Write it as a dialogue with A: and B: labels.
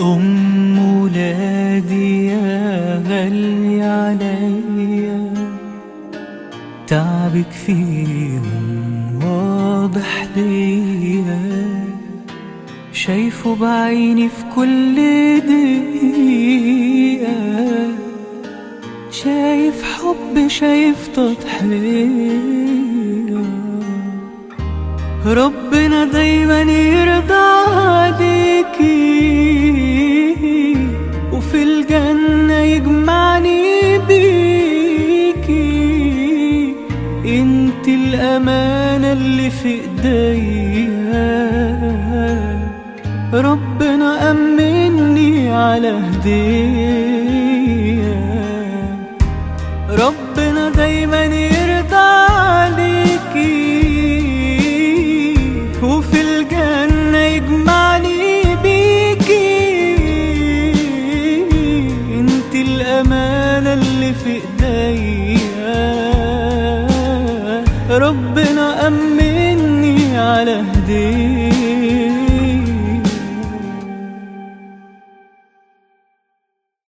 A: أم ولادي يا غالي عليا تعبك فيهم واضح ليا شايفه بعيني في كل دقيقة شايف حب شايف تضحية ربنا دايما يرضى عليكي وفي الجنة يجمعني بيكي انت الأمانة اللي في ايديا ربنا أمني على هدية ربنا دايما يرضى عليكي وفي الجنة يجمعني بيكي انت الأمانة اللي في ايديا ربنا أمني على هدية